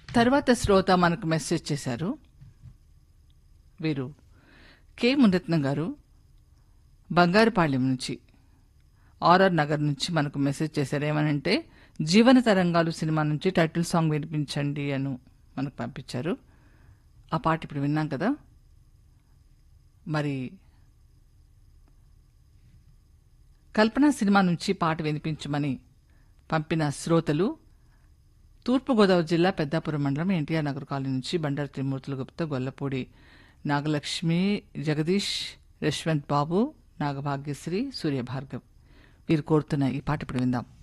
తర్వాత శ్రోత మనకు మెసేజ్ చేశారు వీరు కె మునరత్నం గారు బంగారుపాళ్యం నుంచి ఆర్ఆర్ నగర్ నుంచి మనకు మెసేజ్ చేశారు ఏమనంటే జీవన తరంగాలు సినిమా నుంచి టైటిల్ సాంగ్ వినిపించండి అను మనకు పంపించారు ఆ పాట ఇప్పుడు విన్నాం కదా మరి కల్పన సినిమా నుంచి పాట వినిపించమని పంపిన శ్రోతలు తూర్పుగోదావరి జిల్లా పెద్దాపురం మండలం ఎన్టీఆర్ నగర్ కాలనీ నుంచి బండారు త్రిమూర్తుల గుప్తా గొల్లపూడి నాగలక్ష్మి జగదీష్ యశ్వంత్ బాబు నాగభాగ్యశ్రీ సూర్యభార్గవ్ వీరు కోరుతున్న ఈ పాట ఇప్పుడు విందాం